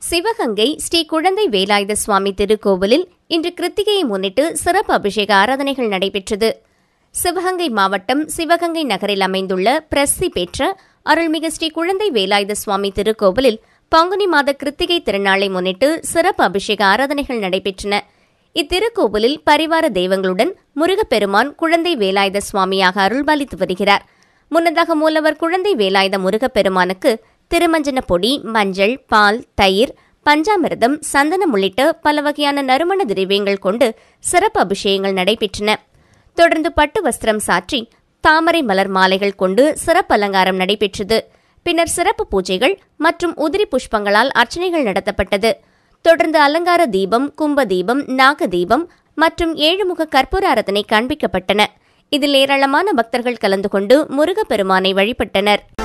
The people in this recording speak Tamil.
சிவகங்கை ஸ்ரீ குழந்தை வேலாயுத சுவாமி திருக்கோவிலில் இன்று கிருத்திகையை முன்னிட்டு சிறப்பு அபிஷேக ஆராதனைகள் நடைபெற்றது சிவகங்கை மாவட்டம் சிவகங்கை நகரில் அமைந்துள்ள பிரசித்தி பெற்ற அருள்மிகு ஸ்ரீ குழந்தை வேலாயுத சுவாமி திருக்கோவிலில் பங்குனி மாத கிருத்திகை திருநாளை முன்னிட்டு சிறப்பு அபிஷேக ஆராதனைகள் நடைபெற்றன இத்திருக்கோவிலில் பரிவார தெய்வங்களுடன் முருகப்பெருமான் குழந்தை வேலாயுத சுவாமியாக அருள்பாலித்து வருகிறார் முன்னதாக மூலவர் குழந்தை வேலாயுத முருகப்பெருமானுக்கு திருமஞ்சன பொடி மஞ்சள் பால் தயிர் பஞ்சாமிர்தம் சந்தனம் உள்ளிட்ட பல வகையான நறுமண திரவியங்கள் கொண்டு சிறப்பு அபிஷேகங்கள் நடைபெற்றன தொடர்ந்து பட்டு வஸ்திரம் சாற்றி தாமரை மலர் மாலைகள் கொண்டு சிறப்பு அலங்காரம் நடைபெற்றது பின்னர் சிறப்பு பூஜைகள் மற்றும் உதிரி புஷ்பங்களால் அர்ச்சனைகள் நடத்தப்பட்டது தொடர்ந்து அலங்கார தீபம் கும்ப தீபம் நாக தீபம் மற்றும் ஏழுமுக கற்பூர அரதனை காண்பிக்கப்பட்டன இதில் ஏராளமான பக்தர்கள் கலந்து கொண்டு முருகப்பெருமானை வழிபட்டனர்